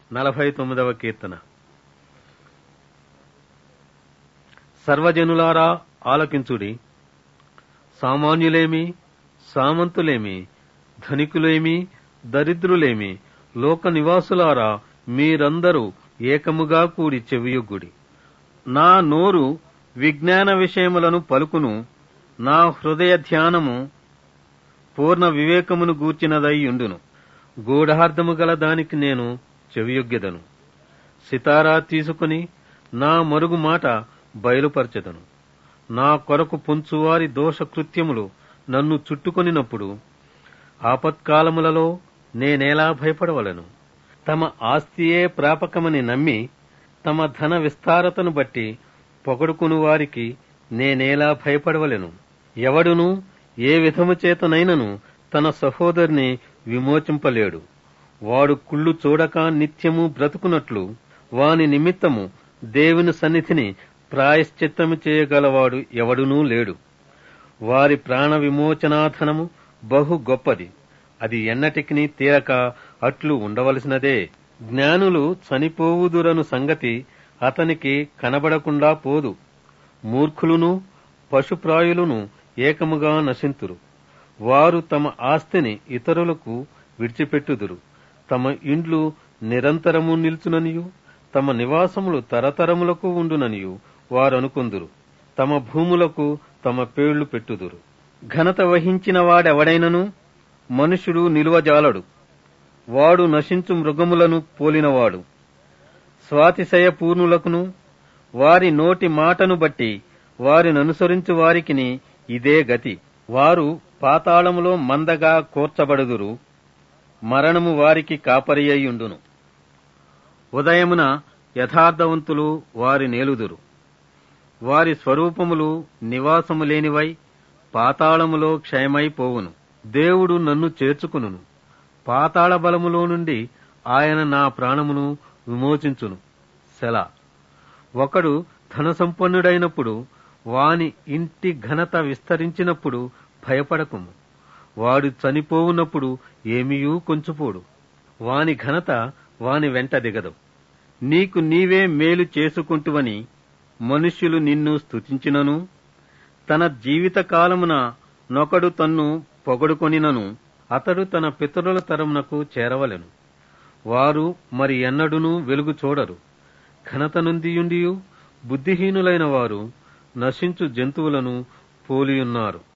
నలభై తొమ్మిదవ కీర్తన సర్వజనులారా ఆలకించుడి సామాన్యులేమి సామంతులేమి ధనికులేమి దరిద్రులేమి లోక నివాసులారా మీరందరూ ఏకముగా కూడి చెవియొగ్గుడి నా నోరు విజ్ఞాన విషయములను పలుకును నా హృదయ ధ్యానము పూర్ణ వివేకమును గూర్చినదై ఉండును గూఢార్థము గల దానికి నేను చెవియొగ్గెదను సితారా తీసుకుని నా మరుగు మాట బయలుపరచెదను నా కొరకు పొంచువారి దోషకృత్యములు నన్ను చుట్టుకొనినప్పుడు ఆపత్కాలములలో నేనేలా భయపడవలను తమ ఆస్తియే ప్రాపకమని నమ్మి తమ ధన విస్తారతను బట్టి పొగడుకుని వారికి నేనేలా భయపడవలెను ఎవడును ఏ విధము చేతనైనను తన సహోదరుని విమోచింపలేడు వాడు కుళ్ళు చూడక నిత్యము బ్రతుకున్నట్లు వాని నిమిత్తము దేవుని సన్నిధిని ప్రాయశ్చిత్తము చేయగలవాడు ఎవడునూ లేడు వారి ప్రాణ విమోచనాధనము బహు గొప్పది అది ఎన్నటికి తీరక అట్లు ఉండవలసినదే జ్ఞానులు చనిపోవుదురను సంగతి అతనికి కనబడకుండా పోదు మూర్ఖులును పశుప్రాయులును ఏకముగా నశింతురు వారు తమ ఆస్తిని ఇతరులకు విడిచిపెట్టుదురు తమ ఇండ్లు నిరంతరము నిల్చుననియు తమ నివాసములు తరతరములకు ఉండుననియు వారనుకొందురు తమ భూములకు తమ పేళ్లు పెట్టుదురు ఘనత వహించిన వాడెవడైనను మనుషుడు నిలువజాలడు వాడు నశించు మృగములను పోలినవాడు స్వాతిశయ పూర్ణులకును వారి నోటి మాటను బట్టి వారిననుసరించు వారికిని ఇదే గతి వారు పాతాళములో మందగా కోర్చబడుదురు మరణము వారికి కాపరియయుండును ఉదయమున యథార్థవంతులు వారి నేలుదురు వారి స్వరూపములు నివాసము లేనివై పాతాళములో క్షయమైపోవును దేవుడు నన్ను చేర్చుకును పాతాళ బలములో నుండి ఆయన నా ప్రాణమును విమోచించును సెల ఒకడు ధన సంపన్నుడైనప్పుడు వాని ఇంటి ఘనత విస్తరించినప్పుడు భయపడకుము వాడు చనిపోవునప్పుడు ఏమీయూ కొంచుపోడు వాని ఘనత వాని వెంట దిగదు నీకు నీవే మేలు చేసుకుంటువని మనుష్యులు నిన్ను స్తుతించినను తన జీవిత కాలమున నొకడు తన్ను పొగడుకొనినను అతడు తన పితరుల తరమునకు చేరవలెను వారు మరి ఎన్నడునూ వెలుగు చూడరు ఘనత నుండియుండియు బుద్ధిహీనులైన వారు నశించు జంతువులను పోలియున్నారు